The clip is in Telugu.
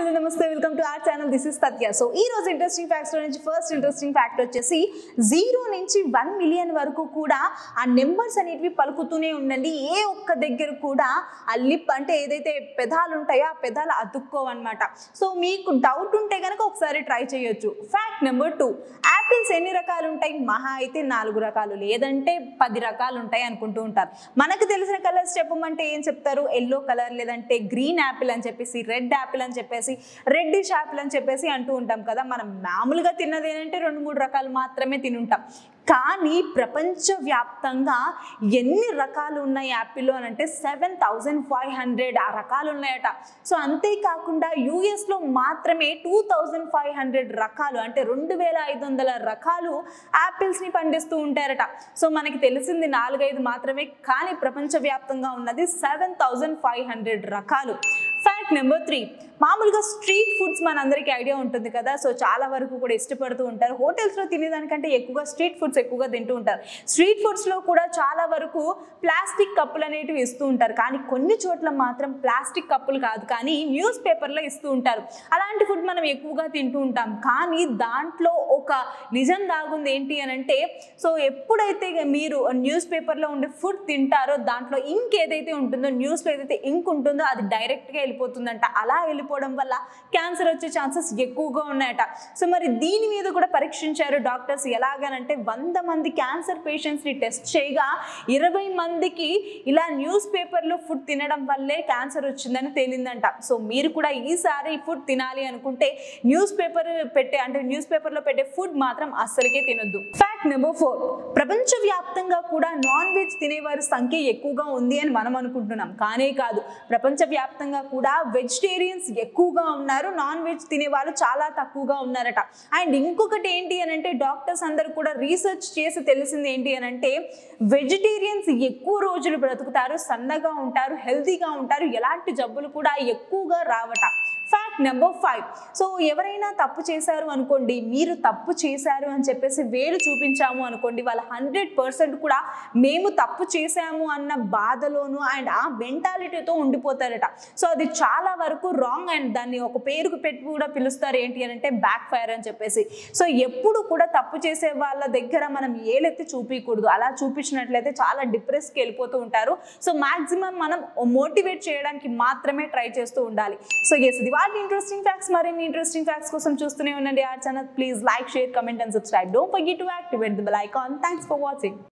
హలో నమస్తే welcome to our channel this is Satya so ఈ రోజు ఇంట్రెస్టింగ్ ఫ్యాక్ట్స్ నుంచి ఫస్ట్ ఇంట్రెస్టింగ్ ఫ్యాక్ట్ వచ్చేసి జీరో నుంచి వన్ మిలియన్ వరకు కూడా ఆ నెంబర్స్ అనేటివి పలుకుతూనే ఉండండి ఏ ఒక్క దగ్గర కూడా ఆ లిప్ అంటే ఏదైతే పెదాలు ఉంటాయో ఆ పెదాలు అతుక్కోవన్నమాట సో మీకు డౌట్ ఉంటే కనుక ఒకసారి ట్రై చేయొచ్చు ఫ్యాక్ట్ నెంబర్ టూ యాపిల్స్ ఎన్ని రకాలు ఉంటాయి మహా అయితే నాలుగు రకాలు లేదంటే పది రకాలు ఉంటాయి అనుకుంటూ ఉంటారు మనకు తెలిసిన కలర్స్ చెప్పమంటే ఏం చెప్తారు ఎల్లో కలర్ లేదంటే గ్రీన్ యాపిల్ అని చెప్పేసి రెడ్ యాపిల్ అని చెప్పేసి రెడ్డిష్ యాపిల్ అని చెప్పేసి అంటూ ఉంటాం కదా మనం మామూలుగా తిన్నది ఏంటంటే రెండు మూడు రకాలు మాత్రమే తినుంటాం కానీ ప్రపంచవ్యాప్తంగా ఎన్ని రకాలు ఉన్నాయి యాపిల్లో అని అంటే సెవెన్ థౌజండ్ ఫైవ్ హండ్రెడ్ ఆ రకాలు ఉన్నాయట సో అంతేకాకుండా యూఎస్లో మాత్రమే టూ థౌజండ్ ఫైవ్ హండ్రెడ్ రకాలు అంటే రెండు వేల ఐదు వందల రకాలు యాపిల్స్ని పండిస్తూ ఉంటారట సో మనకి తెలిసింది నాలుగైదు మాత్రమే కానీ ప్రపంచవ్యాప్తంగా ఉన్నది సెవెన్ థౌజండ్ ఫైవ్ హండ్రెడ్ రకాలు ఫ్యాక్ట్ నెంబర్ త్రీ మామూలుగా స్ట్రీట్ ఫుడ్స్ మనందరికీ ఐడియా ఉంటుంది కదా సో చాలా వరకు కూడా ఇష్టపడుతూ ఉంటారు హోటల్స్లో తినేదానికంటే ఎక్కువగా స్ట్రీట్ ఫుడ్స్ ఎక్కువగా తింటూ ఉంటారు స్ట్రీట్ ఫుడ్స్లో కూడా చాలా వరకు ప్లాస్టిక్ కప్పులు అనేటివి ఇస్తూ ఉంటారు కానీ కొన్ని చోట్ల మాత్రం ప్లాస్టిక్ కప్పులు కాదు కానీ న్యూస్ పేపర్లో ఇస్తూ ఉంటారు అలాంటి ఫుడ్ మనం ఎక్కువగా తింటూ ఉంటాం కానీ దాంట్లో ఒక నిజం దాగుంది ఏంటి అని అంటే సో ఎప్పుడైతే మీరు న్యూస్ పేపర్లో ఉండే ఫుడ్ తింటారో దాంట్లో ఇంక్ ఏదైతే ఉంటుందో న్యూస్లో ఏదైతే ఇంక్ ఉంటుందో అది డైరెక్ట్గా వెళ్ళిపోతుందంట అలా వెళ్ళిపోవడం వల్ల క్యాన్సర్ వచ్చే ఛాన్సెస్ ఎక్కువగా ఉన్నాయట సో మరి దీని మీద కూడా పరీక్షించారు డాక్టర్స్ ఎలాగనంటే వంద మంది క్యాన్సర్ పేషెంట్స్ని టెస్ట్ చేయగా ఇరవై మందికి ఇలా న్యూస్ పేపర్లో ఫుడ్ తినడం వల్లే క్యాన్సర్ వచ్చిందని తేలిందంట సో మీరు కూడా ఈసారి ఫుడ్ తినాలి అనుకుంటే న్యూస్ పేపర్ పెట్టే అంటే న్యూస్ పేపర్లో పెట్టే ఫుడ్ మాత్రం అస్సలకే తినొద్దు ఫ్యాక్ట్ నెంబర్ ఫోర్ ప్రపంచవ్యాప్తంగా కూడా నాన్ వెజ్ తినేవారి సంఖ్య ఎక్కువగా ఉంది అని మనం అనుకుంటున్నాం కానే కాదు ప్రపంచవ్యాప్తంగా కూడా వెజిటేరియన్స్ ఎక్కువగా ఉన్నారు నాన్ వెజ్ తినే వాళ్ళు చాలా తక్కువగా ఉన్నారట అండ్ ఇంకొకటి ఏంటి అని అంటే డాక్టర్స్ అందరూ కూడా రీసెర్చ్ చేసి తెలిసింది ఏంటి అని అంటే వెజిటేరియన్స్ ఎక్కువ రోజులు బ్రతుకుతారు సన్నగా ఉంటారు హెల్తీగా ఉంటారు ఎలాంటి జబ్బులు కూడా ఎక్కువగా రావట ఫ్యాక్ట్ నెంబర్ ఫైవ్ సో ఎవరైనా తప్పు చేశారు అనుకోండి మీరు తప్పు చేశారు అని చెప్పేసి వేలు చూపించాము అనుకోండి వాళ్ళ హండ్రెడ్ పర్సెంట్ కూడా మేము తప్పు చేశాము అన్న బాధలోను అండ్ ఆ మెంటాలిటీతో ఉండిపోతారట సో అది చాలా వరకు రాంగ్ అండ్ దాన్ని ఒక పేరుకు పెట్టి కూడా పిలుస్తారు ఏంటి అని అంటే బ్యాక్ ఫైర్ అని చెప్పేసి సో ఎప్పుడు కూడా తప్పు చేసే వాళ్ళ దగ్గర మనం ఏలెత్తి చూపించకూడదు అలా చూపించినట్లయితే చాలా డిప్రెస్కి వెళ్ళిపోతూ ఉంటారు సో మాక్సిమం మనం మోటివేట్ చేయడానికి మాత్రమే ట్రై చేస్తూ ఉండాలి సో ఎస్ ఇది వాటి ఇంట్రెస్టింగ్ ఫ్యాక్ట్స్ మరిన్ని ఇంట్రెస్టింగ్ ఫ్యాక్ట్స్ కోసం చూస్తూనే ఉండండి ఆ channel please like share comment and subscribe don't forget to activate the bell icon thanks for watching